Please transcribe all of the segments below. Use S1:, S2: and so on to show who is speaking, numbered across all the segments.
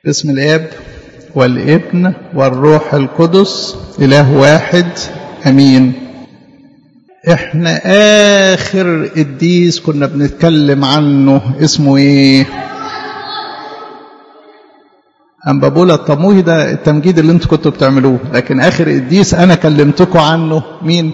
S1: باسم الاب والابن والروح القدس اله واحد امين احنا اخر قديس كنا بنتكلم عنه اسمه ايه أنبابولا الطموهي ده التمجيد اللي انتوا كنتوا بتعملوه لكن آخر قديس أنا كلمتكم عنه مين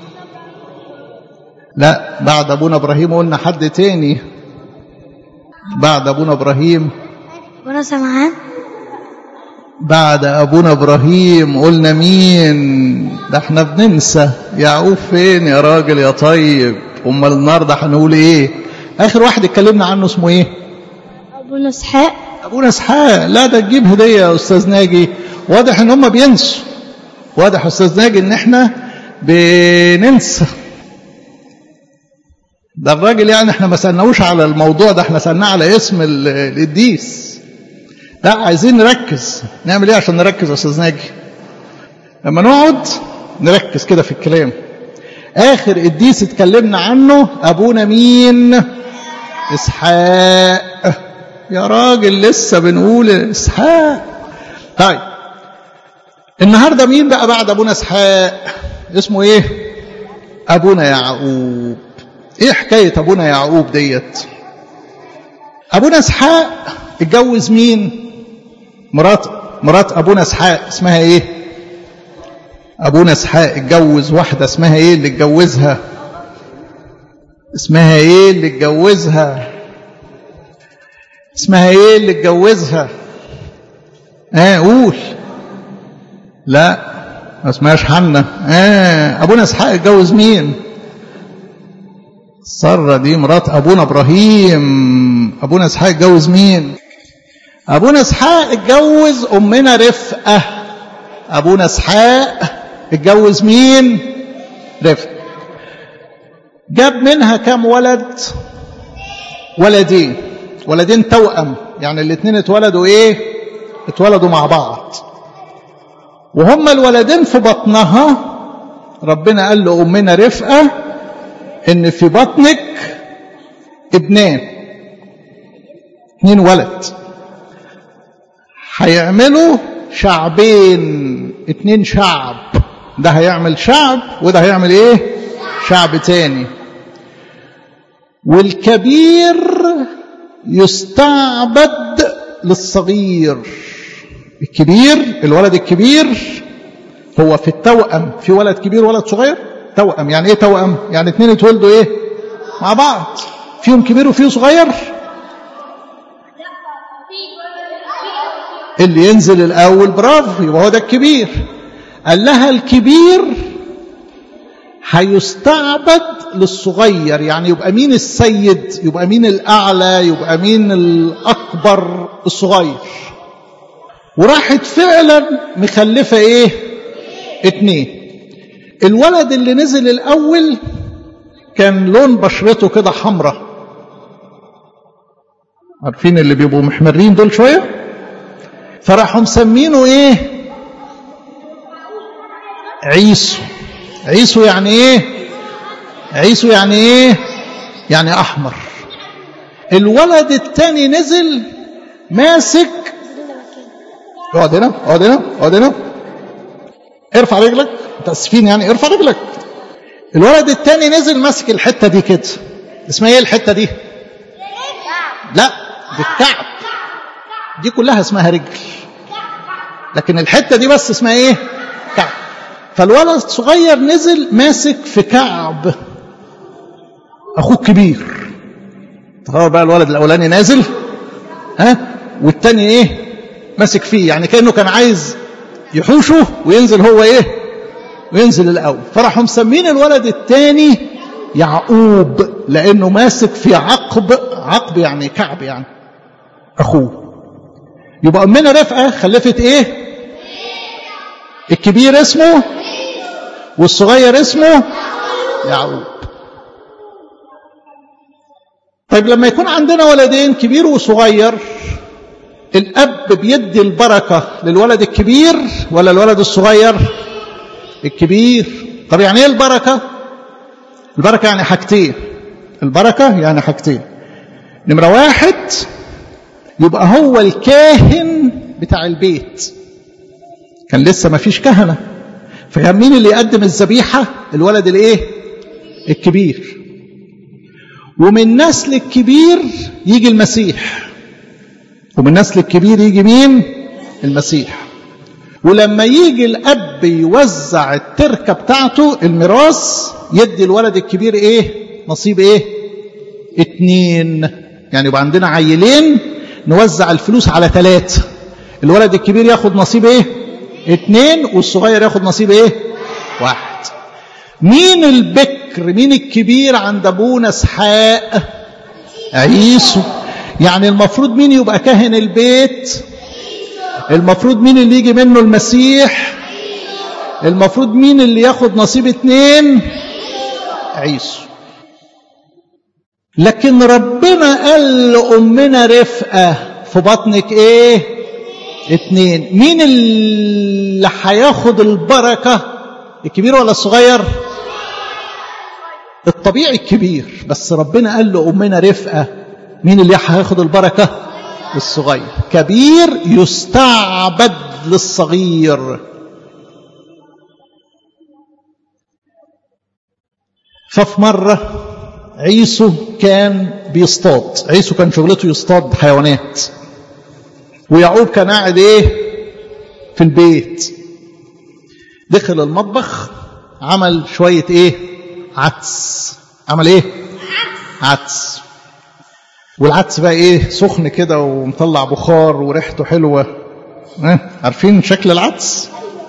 S1: لا بعد أبونا إبراهيم قلنا حد تاني بعد أبونا إبراهيم
S2: وانا سمعان
S1: بعد أبونا إبراهيم قلنا مين ده احنا بننسى يعقوب فين يا راجل يا طيب أمال النهارده هنقول إيه آخر واحد اتكلمنا عنه اسمه إيه
S2: ابونا اسحاق
S1: ابونا اسحاق لا ده تجيب هديه يا استاذ ناجي واضح ان هم بينسوا واضح يا استاذ ناجي ان احنا بننسى ده الراجل يعني احنا ما سالناهوش على الموضوع ده احنا سالناه على اسم ال- القديس لا عايزين نركز نعمل ايه عشان نركز يا استاذ ناجي لما نقعد نركز كده في الكلام اخر قديس اتكلمنا عنه ابونا مين اسحاق يا راجل لسه بنقول اسحاق طيب النهارده مين بقى بعد ابونا اسحاق اسمه ايه ابونا يعقوب ايه حكايه ابونا يعقوب ديت ابونا اسحاق اتجوز مين مرات مرات ابونا اسحاق اسمها ايه ابونا اسحاق اتجوز واحده اسمها ايه اللي اتجوزها اسمها ايه اللي اتجوزها اسمها ايه اللي اتجوزها اه قول لا ما اسمهاش حنة اه ابونا اسحاق اتجوز مين سارة دي مرات ابونا ابراهيم ابونا اسحاق اتجوز مين ابونا اسحاق اتجوز امنا رفقة ابونا اسحاق اتجوز مين رفقة جاب منها كام ولد ولدين ولدين توأم يعني الاثنين اتولدوا ايه اتولدوا مع بعض وهما الولدين في بطنها ربنا قال لأمنا رفقة ان في بطنك ابنان اتنين ولد هيعملوا شعبين اتنين شعب ده هيعمل شعب وده هيعمل ايه شعب تاني والكبير يستعبد للصغير الكبير الولد الكبير هو في التوأم في ولد كبير وولد صغير توأم يعني ايه توأم يعني اتنين اتولدوا ايه مع بعض فيهم كبير وفيه صغير اللي ينزل الاول برافو يبقى هو ده الكبير قال لها الكبير هيستعبد للصغير يعني يبقى مين السيد يبقى مين الأعلى يبقى مين الأكبر الصغير وراحت فعلا مخلفة ايه اتنين الولد اللي نزل الأول كان لون بشرته كده حمراء عارفين اللي بيبقوا محمرين دول شوية فراحوا مسمينه ايه عيسو عيسو يعني ايه عيسو يعني ايه يعني احمر الولد التاني نزل ماسك اقعد هنا اقعد هنا اقعد هنا ارفع رجلك متاسفين يعني ارفع رجلك الولد التاني نزل ماسك الحته دي كده اسمها ايه الحته دي لا دي الكعب دي كلها اسمها رجل لكن الحته دي بس اسمها ايه كعب فالولد الصغير نزل ماسك في كعب اخوه الكبير تصور بقى الولد الاولاني نازل ها والتاني ايه ماسك فيه يعني كانه كان عايز يحوشه وينزل هو ايه وينزل الاول فراحوا مسمين الولد التاني يعقوب لانه ماسك في عقب عقب يعني كعب يعني اخوه يبقى امنا رفقه خلفت ايه الكبير اسمه والصغير اسمه يعقوب طيب لما يكون عندنا ولدين كبير وصغير الاب بيدي البركه للولد الكبير ولا الولد الصغير الكبير طب يعني ايه البركه البركه يعني حاجتين البركه يعني حاجتين نمره واحد يبقى هو الكاهن بتاع البيت كان لسه ما فيش كهنة فكان مين اللي يقدم الذبيحة الولد الايه الكبير ومن نسل الكبير يجي المسيح ومن نسل الكبير يجي مين المسيح ولما يجي الاب يوزع التركه بتاعته الميراث يدي الولد الكبير ايه نصيب ايه اتنين يعني يبقى عندنا عيلين نوزع الفلوس على ثلاثة الولد الكبير ياخد نصيب ايه اتنين والصغير ياخد نصيب ايه واحد مين البكر مين الكبير عند ابونا اسحاق عيسو يعني المفروض مين يبقى كاهن البيت المفروض مين اللي يجي منه المسيح المفروض مين اللي ياخد نصيب اتنين عيسو لكن ربنا قال لأمنا رفقة في بطنك ايه اتنين مين اللي هياخد البركة الكبير ولا الصغير الطبيعي الكبير بس ربنا قال لأمنا رفقة مين اللي هياخد البركة الصغير كبير يستعبد للصغير ففي مرة عيسو كان بيصطاد عيسو كان شغلته يصطاد حيوانات ويعقوب كان قاعد ايه في البيت دخل المطبخ عمل شوية ايه عدس عمل ايه عدس والعدس بقى ايه سخن كده ومطلع بخار وريحته حلوة اه؟ عارفين شكل العدس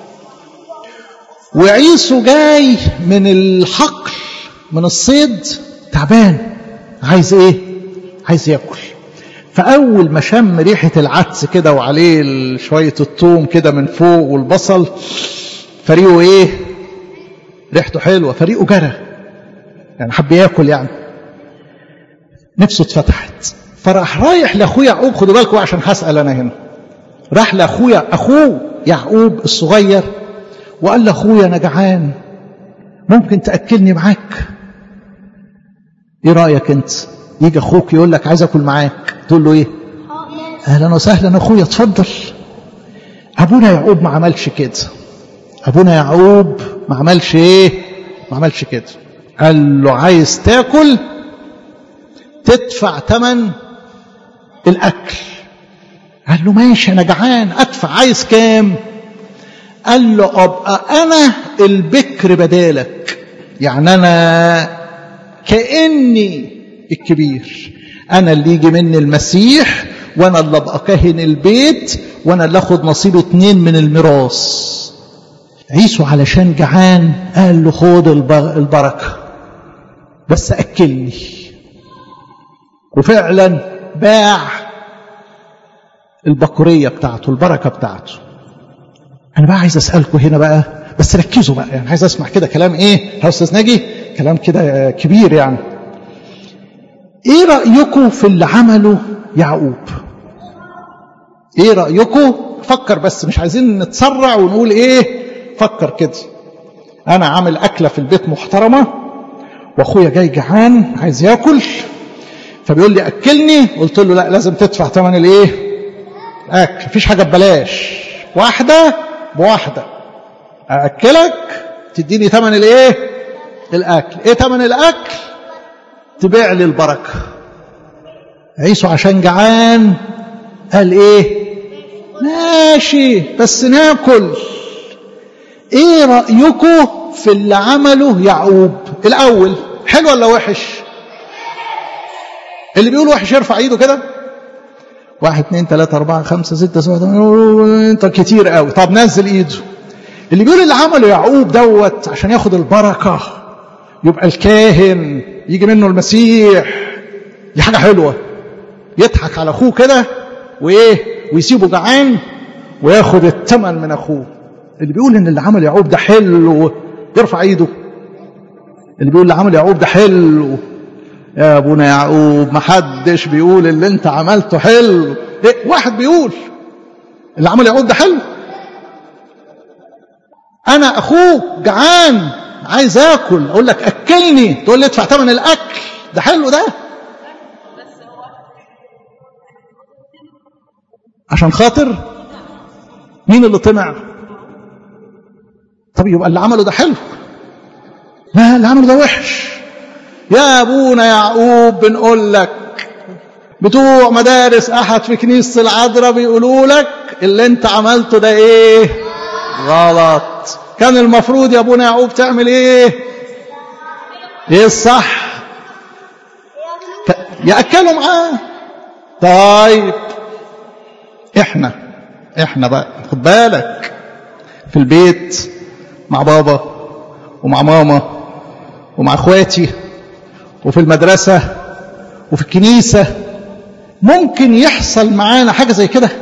S1: وعيسو جاي من الحقل من الصيد تعبان عايز ايه عايز ياكل فاول ما شم ريحه العدس كده وعليه شويه الثوم كده من فوق والبصل فريقه ايه ريحته حلوه فريقه جرى يعني حب ياكل يعني نفسه اتفتحت فراح رايح لاخوه يعقوب خدوا بالكم عشان هسال انا هنا راح لاخويا اخوه يعقوب الصغير وقال لاخويا انا جعان ممكن تاكلني معاك ايه رايك انت يجي اخوك يقول لك عايز اكل معاك تقول له ايه اهلا وسهلا اخويا اتفضل ابونا يعقوب ما عملش كده ابونا يعقوب ما عملش ايه ما عملش كده قال له عايز تاكل تدفع ثمن الاكل قال له ماشي انا جعان ادفع عايز كام قال له ابقى انا البكر بدالك يعني انا كاني الكبير انا اللي يجي مني المسيح وانا اللي ابقى كاهن البيت وانا اللي اخد نصيب اتنين من الميراث عيسو علشان جعان قال له خد البركه بس اكلني وفعلا باع البكوريه بتاعته البركه بتاعته انا بقى عايز اسالكم هنا بقى بس ركزوا بقى يعني عايز اسمع كده كلام ايه يا استاذ ناجي كلام كده كبير يعني ايه رايكم في اللي عمله يعقوب ايه رايكم فكر بس مش عايزين نتسرع ونقول ايه فكر كده انا عامل اكله في البيت محترمه واخويا جاي جعان عايز ياكل فبيقول لي اكلني قلت له لا لازم تدفع ثمن الايه اكل مفيش حاجه ببلاش واحده بواحده ااكلك تديني ثمن الايه الاكل ايه ثمن الاكل تبيع لي البركه عيسو عشان جعان قال ايه ماشي بس ناكل ايه رايكم في اللي عمله يعقوب الاول حلو ولا وحش اللي بيقول وحش يرفع ايده كده واحد اتنين تلاتة أربعة خمسة ستة سبعة انت كتير قوي طب نزل ايده اللي بيقول اللي عمله يعقوب دوت عشان ياخد البركة يبقى الكاهن يجي منه المسيح دي حاجة حلوة يضحك على أخوه كده وإيه ويسيبه جعان وياخد الثمن من أخوه اللي بيقول إن اللي عمل يعقوب ده حلو يرفع إيده اللي بيقول اللي عمل يعقوب ده حلو يا ابونا يعقوب ما حدش بيقول اللي انت عملته حلو إيه واحد بيقول اللي عمل يعقوب ده حلو انا اخوك جعان عايز اكل اقول لك اكلني تقول لي ادفع ثمن الاكل ده حلو ده عشان خاطر مين اللي طمع طب يبقى اللي عمله ده حلو لا اللي عمله ده وحش يا ابونا يعقوب بنقول لك بتوع مدارس احد في كنيسه العذراء بيقولوا لك اللي انت عملته ده ايه غلط كان المفروض يا ابونا يعقوب تعمل ايه ايه الصح ياكلوا معاه طيب احنا احنا بقى خد بالك في البيت مع بابا ومع ماما ومع اخواتي وفي المدرسة وفي الكنيسة ممكن يحصل معانا حاجة زي كده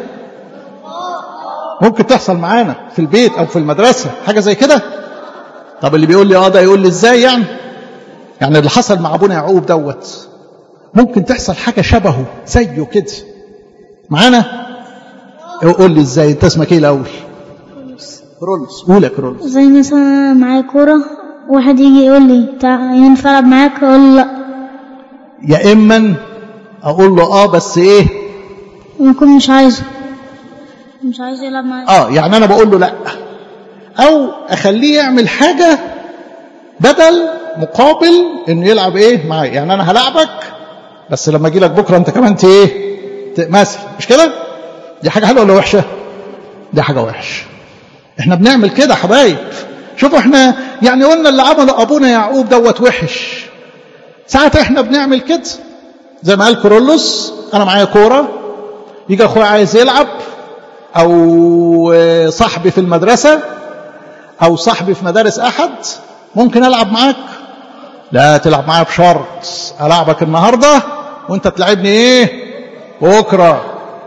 S1: ممكن تحصل معانا في البيت او في المدرسة حاجة زي كده طب اللي بيقول لي اه ده يقول لي ازاي يعني يعني اللي حصل مع ابونا يعقوب دوت ممكن تحصل حاجة شبهه زيه كده معانا قول لي ازاي انت اسمك ايه الاول كرولس قول يا كرولس
S2: زي مثلا معايا كورة واحد يجي يقول لي تع- ينفع العب معاك اقول له لا
S1: يا اما اقول له اه بس ايه
S2: ويكون مش عايزه مش عايز يلعب معايا
S1: اه يعني انا بقول له لا او اخليه يعمل حاجه بدل مقابل انه يلعب ايه معايا يعني انا هلعبك بس لما اجي لك بكره انت كمان ت- ايه ت- مثل مش كده دي حاجه حلوه ولا وحشه دي حاجه وحشه احنا بنعمل كده يا حبايب شوفوا احنا يعني قلنا اللي عمله ابونا يعقوب دوت وحش ساعات احنا بنعمل كده زي ما قال كورولوس انا معايا كوره يجي اخويا عايز يلعب او صاحبي في المدرسه او صاحبي في مدارس احد ممكن العب معاك لا تلعب معايا بشرط العبك النهارده وانت تلعبني ايه بكره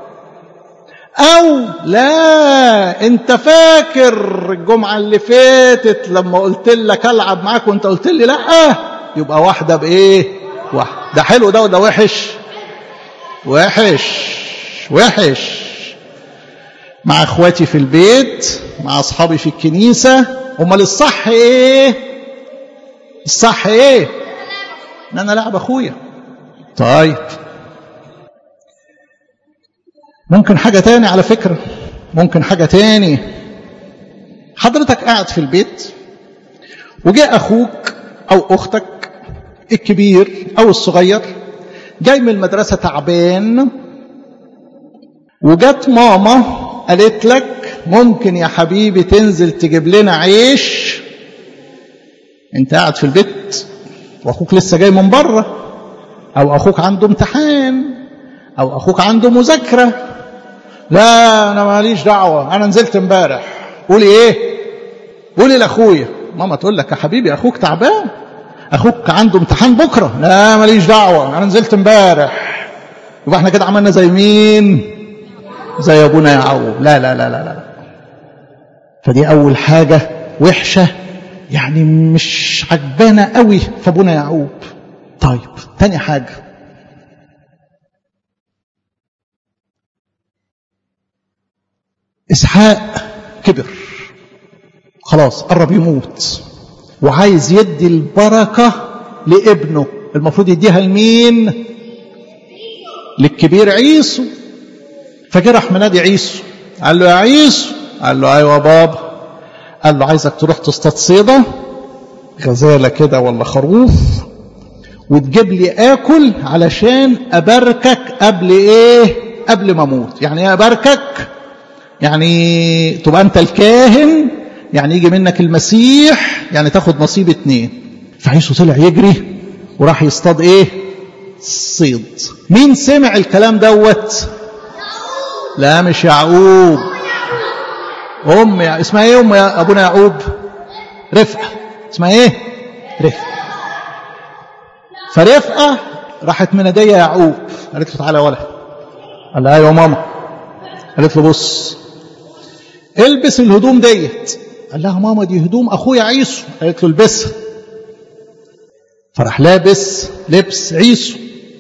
S1: او لا انت فاكر الجمعه اللي فاتت لما قلت لك العب معاك وانت قلت لي لا يبقى واحده بايه واحده ده حلو ده وده وحش وحش وحش مع اخواتي في البيت مع اصحابي في الكنيسه امال الصح ايه الصح ايه ان انا لعب اخويا طيب ممكن حاجه تاني على فكره ممكن حاجه تاني حضرتك قاعد في البيت وجاء اخوك او اختك الكبير او الصغير جاي من المدرسه تعبان وجت ماما قالت لك ممكن يا حبيبي تنزل تجيب لنا عيش انت قاعد في البيت واخوك لسه جاي من بره او اخوك عنده امتحان او اخوك عنده مذاكره لا انا ماليش دعوه انا نزلت امبارح قولي ايه قولي لاخويا ماما تقول لك يا حبيبي اخوك تعبان اخوك عنده امتحان بكره لا ماليش دعوه انا نزلت امبارح يبقى احنا كده عملنا زي مين زي ابونا يعقوب لا لا لا لا لا فدي اول حاجه وحشه يعني مش عجبانه قوي في ابونا يعقوب طيب تاني حاجه اسحاق كبر خلاص قرب يموت وعايز يدي البركه لابنه المفروض يديها لمين للكبير عيسو فجه راح منادي عيسو قال له يا عيسو قال له ايوه بابا قال له عايزك تروح تصطاد صيده غزاله كده ولا خروف وتجيب لي اكل علشان اباركك قبل ايه قبل ما اموت يعني ايه اباركك يعني تبقى انت الكاهن يعني يجي منك المسيح يعني تاخد نصيب اتنين فعيسو طلع يجري وراح يصطاد ايه الصيد مين سمع الكلام دوت لا مش يعقوب ام يع... اسمها ايه ام يا ابونا يعقوب رفقه اسمها ايه رفقه فرفقه راحت مناديه يعقوب قالت له تعالى يا ولد قال لها ايوه ماما قالت له بص البس الهدوم ديت قال لها ماما دي هدوم اخويا عيسو قالت له البسها فراح لابس لبس عيسو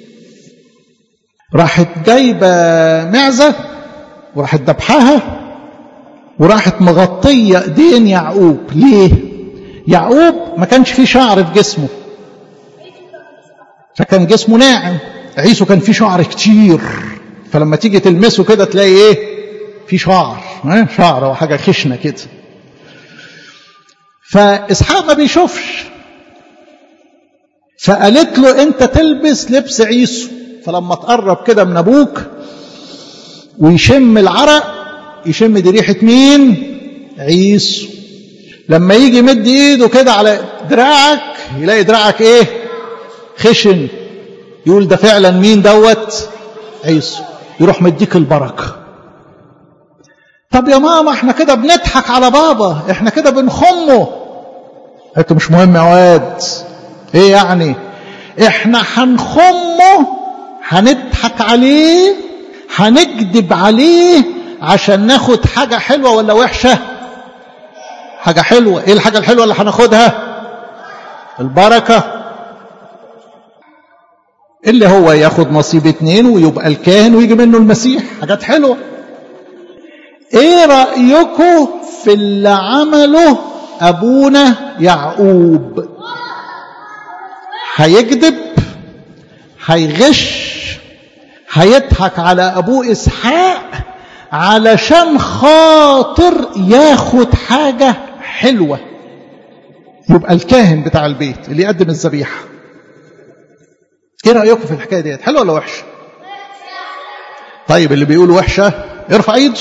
S1: راحت جايبه معزه وراحت ذبحها وراحت مغطيه ايدين يعقوب ليه يعقوب ما كانش فيه شعر في جسمه فكان جسمه ناعم عيسو كان فيه شعر كتير فلما تيجي تلمسه كده تلاقي ايه في شعر ها؟ شعر او حاجه خشنه كده فاسحاق ما بيشوفش فقالت له انت تلبس لبس عيسو فلما تقرب كده من ابوك ويشم العرق يشم دي ريحه مين عيسو لما يجي يمد ايده كده على دراعك يلاقي دراعك ايه خشن يقول ده فعلا مين دوت عيسو يروح مديك البركه طب يا ماما احنا كده بنضحك على بابا احنا كده بنخمه انت مش مهم يا واد ايه يعني احنا هنخمه هنضحك عليه هنكذب عليه عشان ناخد حاجة حلوة ولا وحشة حاجة حلوة ايه الحاجة الحلوة اللي هناخدها البركة اللي هو ياخد نصيب اتنين ويبقى الكاهن ويجي منه المسيح حاجات حلوة ايه رأيكم في اللي عمله ابونا يعقوب هيكذب هيغش هيضحك على ابوه اسحاق علشان خاطر ياخد حاجة حلوة يبقى الكاهن بتاع البيت اللي يقدم الذبيحة ايه رأيكم في الحكاية ديت حلوة ولا وحشة طيب اللي بيقول وحشة ارفع ايده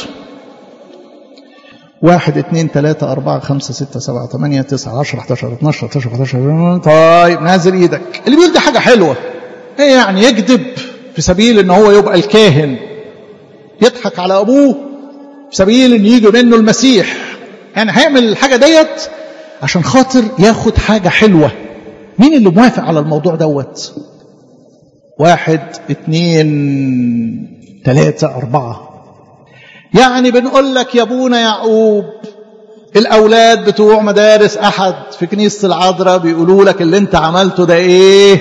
S1: واحد اثنين ثلاثة أربعة خمسة ستة سبعة ثمانية تسعة عشرة 11 12 13 14 طيب نازل ايدك اللي بيقول دي حاجة حلوة ايه يعني يكذب في سبيل ان هو يبقى الكاهن يضحك على ابوه في سبيل ان يجي منه المسيح يعني هيعمل الحاجة ديت عشان خاطر ياخد حاجة حلوة مين اللي موافق على الموضوع دوت واحد اثنين ثلاثة أربعة يعني بنقول لك يا ابونا يعقوب الأولاد بتوع مدارس أحد في كنيسة العذراء بيقولوا لك اللي انت عملته ده ايه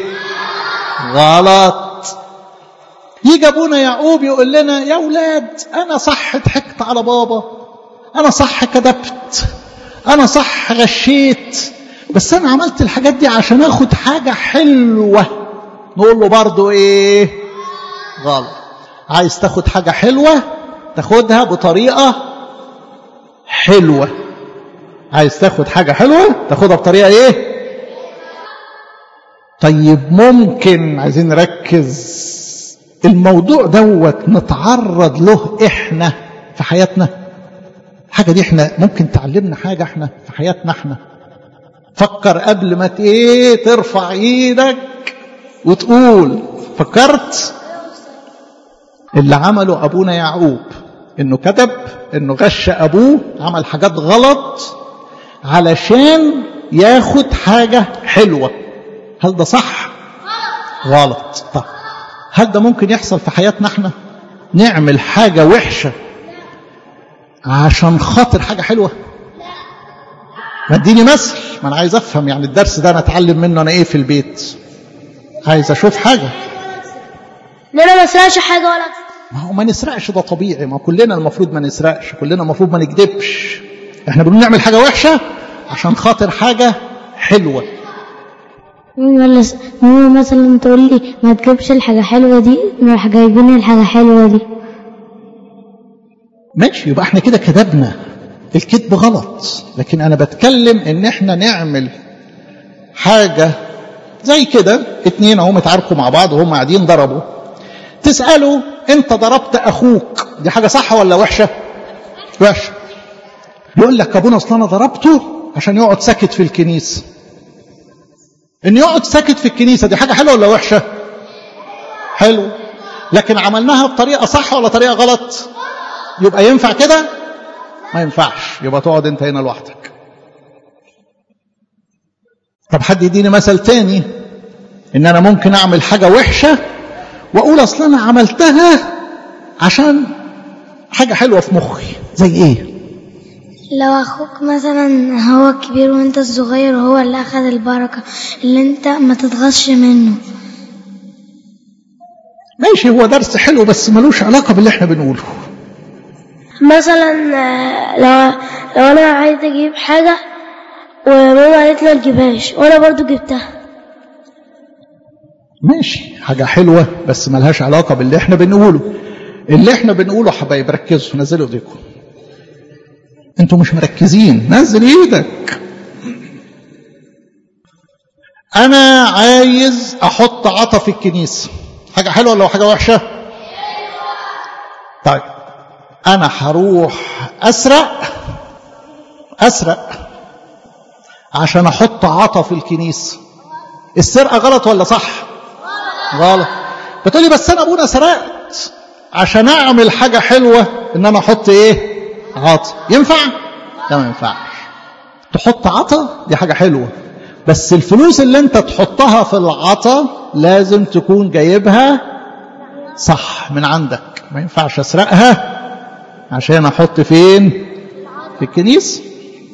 S1: غلط يجي ابونا يعقوب يقول لنا يا اولاد انا صح ضحكت على بابا انا صح كذبت انا صح غشيت بس انا عملت الحاجات دي عشان اخد حاجة حلوة نقول له برضو ايه غلط عايز تاخد حاجة حلوة تاخدها بطريقة حلوة عايز تاخد حاجة حلوة تاخدها بطريقة ايه طيب ممكن عايزين نركز الموضوع دوت نتعرض له احنا في حياتنا الحاجة دي احنا ممكن تعلمنا حاجة احنا في حياتنا احنا فكر قبل ما ايه ترفع ايدك وتقول فكرت اللي عمله ابونا يعقوب انه كذب انه غش ابوه عمل حاجات غلط علشان ياخد حاجة حلوة هل ده صح غلط طب هل ده ممكن يحصل في حياتنا احنا نعمل حاجة وحشة عشان خاطر حاجة حلوة ما اديني مثل ما انا عايز افهم يعني الدرس ده انا اتعلم منه انا ايه في البيت عايز اشوف حاجة
S2: لا انا ما اسرقش حاجه ولا
S1: ما هو ما نسرقش ده طبيعي ما كلنا المفروض ما نسرقش كلنا المفروض ما نكذبش احنا بنقول نعمل حاجة وحشة عشان خاطر حاجة حلوة
S2: ولا س- هو مثلا تقول لي ما تجيبش الحاجه حلوه دي نروح جايبين الحاجه حلوه دي
S1: ماشي يبقى احنا كده كذبنا الكذب غلط لكن انا بتكلم ان احنا نعمل حاجة زي كده اتنين اهم اتعاركوا مع بعض وهم قاعدين ضربوا تسأله انت ضربت اخوك دي حاجة صح ولا وحشة وحشة يقول لك ابونا اصل انا ضربته عشان يقعد ساكت في الكنيسة ان يقعد ساكت في الكنيسة دي حاجة حلوة ولا وحشة حلو لكن عملناها بطريقة صح ولا طريقة غلط يبقى ينفع كده ما ينفعش يبقى تقعد انت هنا لوحدك طب حد يديني مثل تاني ان انا ممكن اعمل حاجة وحشة واقول اصل انا عملتها عشان حاجة حلوة في مخي زي ايه
S2: لو اخوك مثلا هو الكبير وانت الصغير وهو اللي اخذ البركه اللي انت ما تتغش منه
S1: ماشي هو درس حلو بس ملوش علاقة باللي احنا بنقوله
S2: مثلا آه، لو لو انا عايز اجيب حاجه وماما قالت لي ما تجيبهاش وانا برضو جبتها
S1: ماشي حاجة حلوة بس ملهاش علاقة باللي احنا بنقوله اللي احنا بنقوله حبايب ركزوا نزلوا ايديكم انتوا مش مركزين نزل ايدك انا عايز احط عطا في الكنيسه حاجه حلوه ولا حاجه وحشه طيب انا هروح اسرق اسرق عشان احط عطا في الكنيسه السرقه غلط ولا صح غلط بتقولي بس انا ابونا سرقت عشان اعمل حاجه حلوه ان انا احط ايه عطا ينفع لا ما ينفعش تحط عطا دي حاجه حلوه بس الفلوس اللي انت تحطها في العطا لازم تكون جايبها صح من عندك ما ينفعش اسرقها عشان احط فين في الكنيسه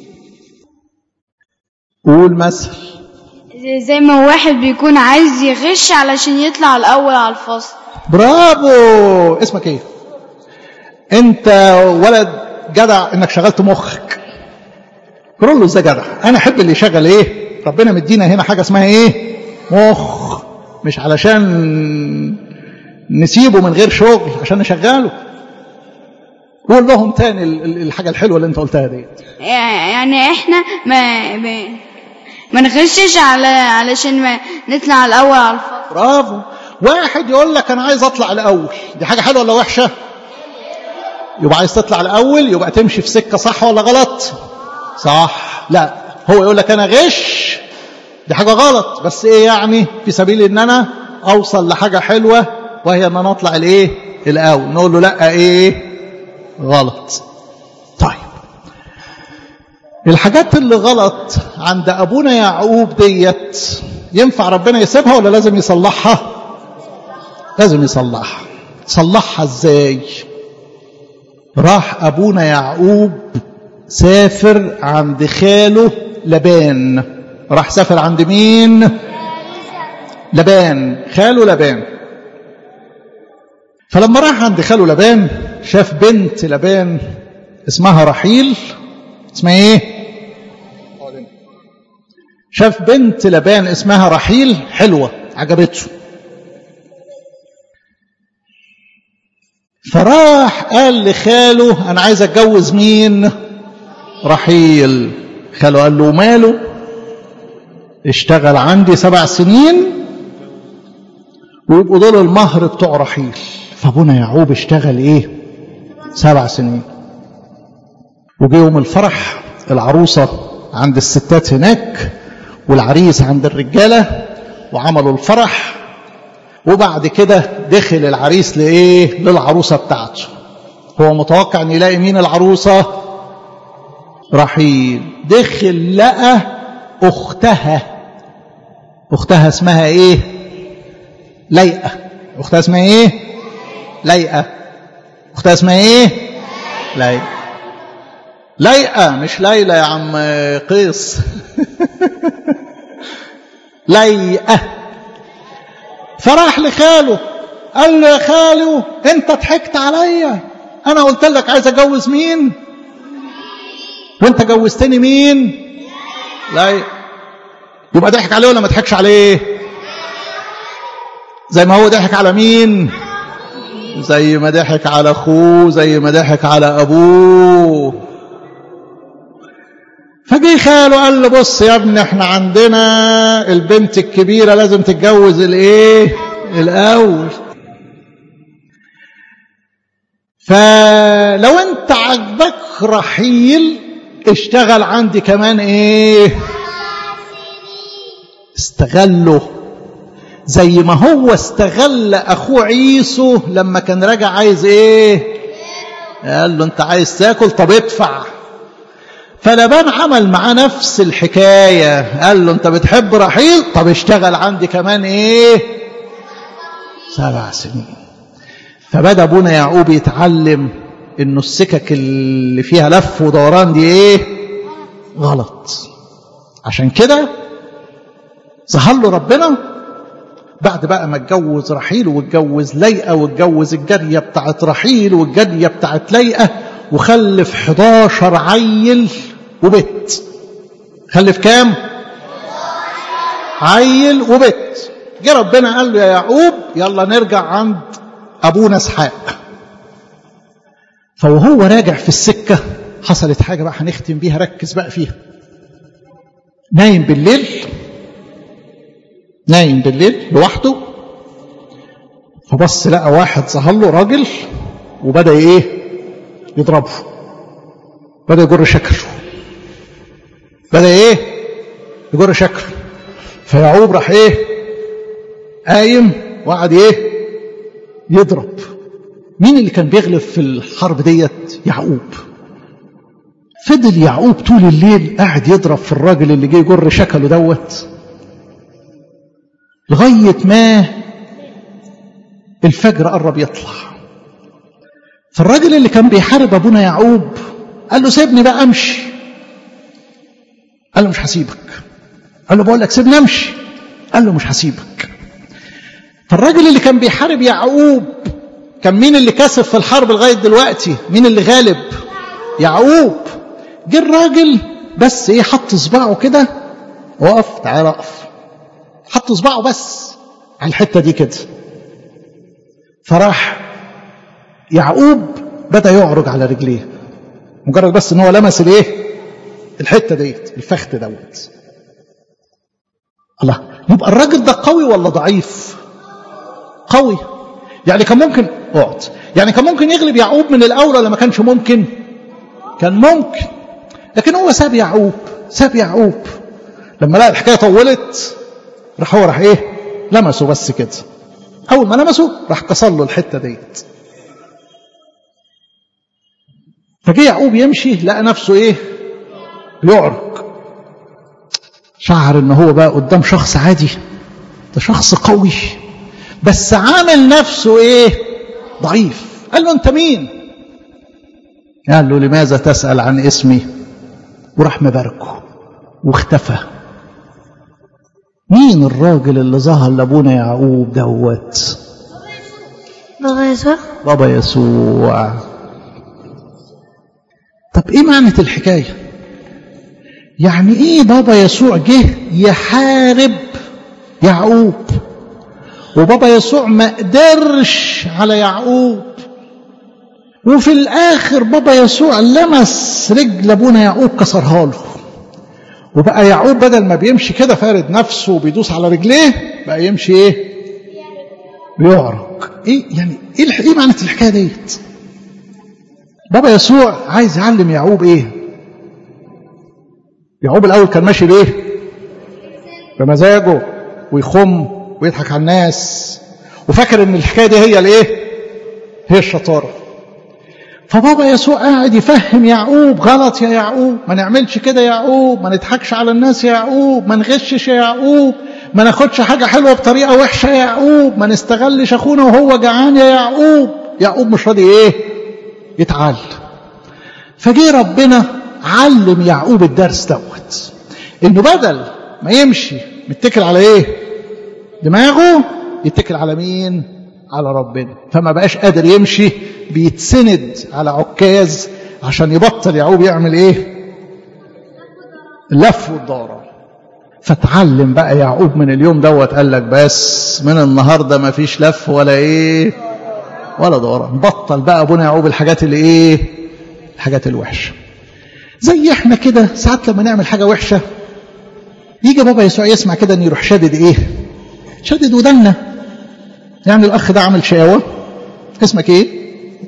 S1: قول مثل
S3: زي ما واحد بيكون عايز يغش علشان يطلع الأول على الفصل
S1: برافو اسمك ايه انت ولد جدع انك شغلت مخك قول له ازاي جدع انا احب اللي يشغل ايه ربنا مدينا هنا حاجه اسمها ايه مخ مش علشان نسيبه من غير شغل عشان نشغله قول لهم تاني الحاجه الحلوه اللي انت قلتها ديت
S3: يعني احنا ما ما, ما نغشش على علشان ما نطلع الأول على الفصل
S1: برافو واحد يقول لك انا عايز اطلع الاول دي حاجه حلوه ولا وحشه يبقى عايز تطلع الاول يبقى تمشي في سكه صح ولا غلط صح لا هو يقول لك انا غش دي حاجه غلط بس ايه يعني في سبيل ان انا اوصل لحاجه حلوه وهي ان انا اطلع الايه الاول نقول له لا ايه غلط طيب الحاجات اللي غلط عند ابونا يعقوب ديت ينفع ربنا يسيبها ولا لازم يصلحها لازم يصلحها صلحها ازاي راح ابونا يعقوب سافر عند خاله لبان راح سافر عند مين لبان خاله لبان فلما راح عند خاله لبان شاف بنت لبان اسمها رحيل اسمها ايه شاف بنت لبان اسمها رحيل حلوة عجبته فراح قال لخاله انا عايز اتجوز مين رحيل خاله قال له ماله اشتغل عندي سبع سنين ويبقوا دول المهر بتوع رحيل فابونا يعقوب اشتغل ايه سبع سنين وجه يوم الفرح العروسة عند الستات هناك والعريس عند الرجالة وعملوا الفرح وبعد كده دخل العريس لإيه للعروسة بتاعته هو متوقع أن يلاقي مين العروسة رحيل دخل لقى أختها أختها اسمها إيه ليئة أختها اسمها إيه ليئة أختها اسمها إيه ليئة ليئة مش ليلى يا عم قيس ليئة فراح لخاله قال له يا خالو انت ضحكت عليا انا قلت لك عايز اتجوز مين وانت جوزتني مين لا يبقى ضحك عليه ولا ما ضحكش عليه زي ما هو ضحك على مين زي ما ضحك على اخوه زي ما ضحك على ابوه فجي خاله قال له بص يا ابني احنا عندنا البنت الكبيره لازم تتجوز الايه الاول فلو انت عجبك رحيل اشتغل عندي كمان ايه استغله زي ما هو استغل اخوه عيسو لما كان راجع عايز ايه قال له انت عايز تاكل طب ادفع فلبان عمل معاه نفس الحكاية قال له انت بتحب رحيل طب اشتغل عندي كمان ايه سبع سنين فبدأ ابونا يعقوب يتعلم انه السكك اللي فيها لف ودوران دي ايه غلط عشان كده ظهر له ربنا بعد بقى ما اتجوز رحيل واتجوز ليئة واتجوز الجارية بتاعت رحيل والجارية بتاعت ليئة وخلف 11 عيل وبت خلف كام عيل وبت جه ربنا قال له يا يعقوب يلا نرجع عند ابونا اسحاق فوهو راجع في السكة حصلت حاجة بقى هنختم بيها ركز بقى فيها نايم بالليل نايم بالليل لوحده فبص لقى واحد ظهر له راجل وبدأ ايه يضربه بدأ يجر شكله بدأ ايه يجر شكله فيعقوب راح ايه قايم وقعد ايه يضرب مين اللي كان بيغلب في الحرب ديت يعقوب فضل يعقوب طول الليل قاعد يضرب في الراجل اللي جه يجر شكله دوت لغاية ما الفجر قرب يطلع فالراجل اللي كان بيحارب ابونا يعقوب قال له سيبني بقى امشي قال له مش هسيبك قال له بقول لك سيبني امشي قال له مش هسيبك فالراجل اللي كان بيحارب يعقوب كان مين اللي كسب في الحرب لغايه دلوقتي مين اللي غالب يعقوب جه الراجل بس ايه حط صباعه كده وقف تعال اقف حط صباعه بس على الحته دي كده فراح يعقوب بدا يعرج على رجليه مجرد بس ان هو لمس الايه الحته ديت الفخت دوت الله يبقى الراجل ده قوي ولا ضعيف قوي يعني كان ممكن اقعد يعني كان ممكن يغلب يعقوب من الاول ولا ما كانش ممكن كان ممكن لكن هو ساب يعقوب ساب يعقوب لما لقى الحكايه طولت راح هو راح ايه لمسه بس كده اول ما لمسه راح كسر له الحته ديت فجه يعقوب يمشي لقى نفسه ايه بيعرق شعر ان هو بقى قدام شخص عادي ده شخص قوي بس عامل نفسه ايه ضعيف قال له انت مين قال له لماذا تسأل عن اسمي وراح مباركه واختفى مين الراجل اللي ظهر لابونا يعقوب دوت
S2: بابا يسوع
S1: بابا يسوع طب ايه معنى الحكايه يعني ايه بابا يسوع جه يحارب يعقوب وبابا يسوع ما قدرش على يعقوب وفي الاخر بابا يسوع لمس رجل ابونا يعقوب كسرها له وبقى يعقوب بدل ما بيمشي كده فارد نفسه وبيدوس على رجليه بقى يمشي ايه بيعرق ايه يعني ايه الح- ايه معنى الحكايه ديت بابا يسوع عايز يعلم يعقوب ايه يعقوب الاول كان ماشي بايه بمزاجه ويخم ويضحك على الناس وفاكر ان الحكايه دي هي الايه هي الشطاره فبابا يسوع قاعد يفهم يعقوب غلط يا يعقوب ما نعملش كده يا يعقوب ما نضحكش على الناس يا يعقوب ما نغشش يا يعقوب ما ناخدش حاجة حلوة بطريقة وحشة يا يعقوب ما نستغلش أخونا وهو جعان يا يعقوب يعقوب مش راضي إيه يتعلم فجه ربنا علم يعقوب الدرس دوت إنه بدل ما يمشي متكل على إيه دماغه يتكل على مين على ربنا فما بقاش قادر يمشي بيتسند على عكاز عشان يبطل يعقوب يعمل ايه اللف والدوران فتعلم بقى يعقوب من اليوم دوت قال لك بس من النهارده ما فيش لف ولا ايه ولا دوران بطل بقى ابونا يعقوب الحاجات اللي ايه الحاجات الوحشه زي احنا كده ساعات لما نعمل حاجه وحشه يجي بابا يسوع يسمع كده ان يروح شادد ايه شادد ودنا يعني الاخ ده عامل شقاوه اسمك ايه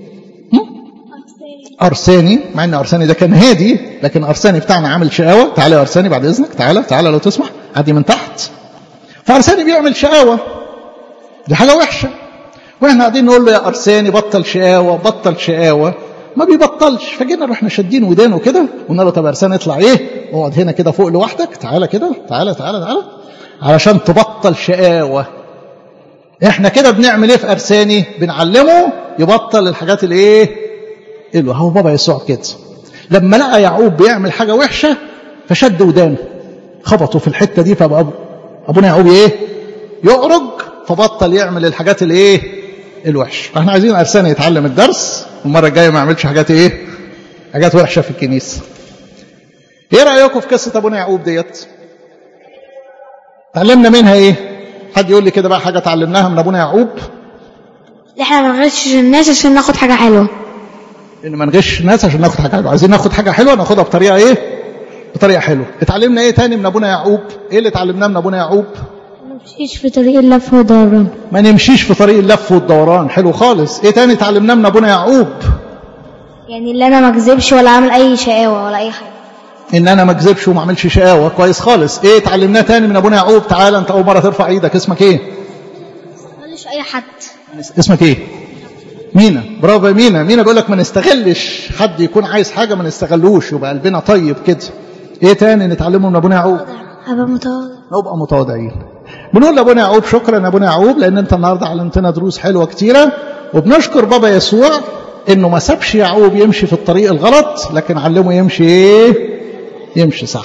S1: ارساني مع ان ارساني ده كان هادي لكن ارساني بتاعنا عامل شقاوه تعالى يا ارساني بعد اذنك تعالى تعالى لو تسمح عدي من تحت فارساني بيعمل شقاوه دي حاجه وحشه واحنا قاعدين نقول له يا ارساني بطل شقاوه بطل شقاوه ما بيبطلش فجينا رحنا شادين ودانه كده وقلنا له طب يا ارساني اطلع ايه اقعد هنا كده فوق لوحدك تعالى كده تعالى تعالى تعالى علشان تبطل شقاوه احنا كده بنعمل ايه في ارساني بنعلمه يبطل الحاجات الايه اللي هو بابا يسوع كده لما لقى يعقوب بيعمل حاجه وحشه فشد ودانه خبطه في الحته دي فبقى ابونا يعقوب ايه يعرج فبطل يعمل الحاجات الايه الوحشه فاحنا عايزين ارساني يتعلم الدرس والمره الجايه ما يعملش حاجات ايه حاجات وحشه في الكنيسه ايه رايكم في قصه ابونا يعقوب ديت تعلمنا منها ايه حد يقول لي كده بقى حاجه اتعلمناها من ابونا يعقوب
S2: احنا ما نغشش الناس عشان ناخد حاجة حلوة
S1: ان ما نغش الناس عشان ناخد حاجه حلوه عايزين ناخد حاجه حلوه ناخدها بطريقه ايه بطريقه حلوه اتعلمنا ايه تاني من ابونا يعقوب ايه اللي اتعلمناه من ابونا يعقوب
S2: ما نمشيش في طريق اللف والدوران
S1: ما نمشيش في طريق اللف والدوران حلو خالص ايه تاني اتعلمناه من ابونا يعقوب
S2: يعني اللي انا ما اكذبش ولا اعمل اي شقاوه ولا اي حاجه
S1: ان انا ما اكذبش وما اعملش شقاوه كويس خالص ايه اتعلمناه تاني من ابونا يعقوب تعالى انت اول مره ترفع ايدك اسمك ايه
S2: ماليش اي حد
S1: اسمك ايه مينا برافو يا مينا مينا بيقول لك ما نستغلش حد يكون عايز حاجه ما نستغلوش يبقى قلبنا طيب كده ايه تاني نتعلمه من ابونا يعقوب
S2: ابقى متواضع
S1: نبقى متواضعين بنقول لابونا يعقوب شكرا يا ابونا يعقوب لان انت النهارده علمتنا دروس حلوه كتيره وبنشكر بابا يسوع انه ما سابش يعقوب يمشي في الطريق الغلط لكن علمه يمشي ايه يمشي صح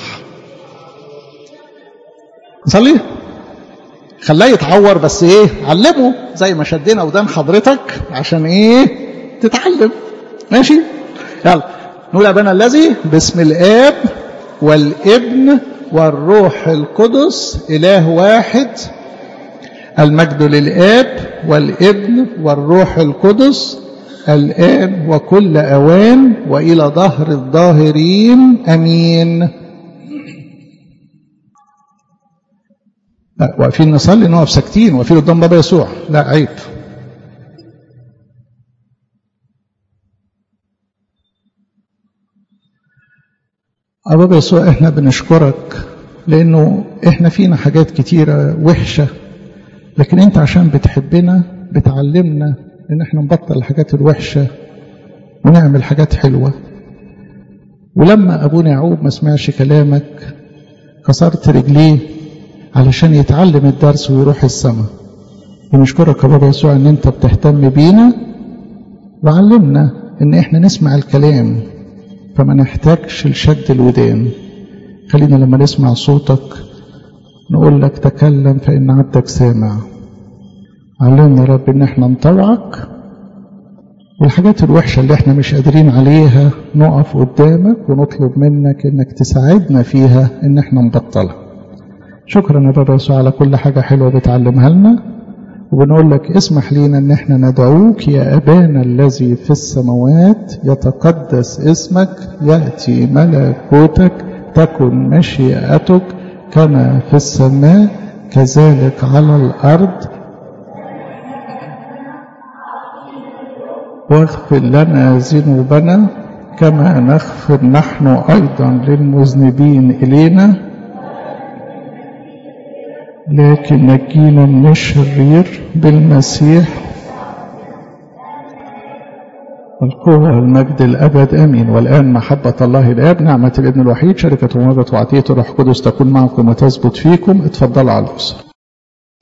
S1: نصلي خلاه يتعور بس ايه علمه زي ما شدينا ودان حضرتك عشان ايه تتعلم ماشي يلا نقول ابانا الذي باسم الاب والابن والروح القدس اله واحد المجد للاب والابن والروح القدس الان وكل اوان والى ظهر الظاهرين امين لا واقفين نصلي نقف ساكتين واقفين قدام بابا يسوع لا عيب يا بابا يسوع احنا بنشكرك لانه احنا فينا حاجات كتيرة وحشة لكن انت عشان بتحبنا بتعلمنا ان احنا نبطل الحاجات الوحشة ونعمل حاجات حلوة ولما ابونا يعقوب ما سمعش كلامك كسرت رجليه علشان يتعلم الدرس ويروح السماء ونشكرك يا بابا يسوع ان انت بتهتم بينا وعلمنا ان احنا نسمع الكلام فما نحتاجش لشد الودان خلينا لما نسمع صوتك نقول لك تكلم فإن عبدك سامع علمنا يا رب ان احنا نطوعك والحاجات الوحشة اللي احنا مش قادرين عليها نقف قدامك ونطلب منك انك تساعدنا فيها ان احنا نبطلها شكرا يا بابا يسوع على كل حاجة حلوة بتعلمها لنا وبنقول لك اسمح لينا ان احنا ندعوك يا ابانا الذي في السماوات يتقدس اسمك ياتي ملكوتك تكن مشيئتك كما في السماء كذلك على الارض واغفر لنا ذنوبنا كما نغفر نحن ايضا للمذنبين الينا لكن نجينا من الشرير بالمسيح القوة والمجد الأبد أمين والآن محبة الله الآب نعمة الابن الوحيد شركة وموهبة وعطية الروح القدس تكون معكم وتثبت فيكم اتفضلوا على الأسر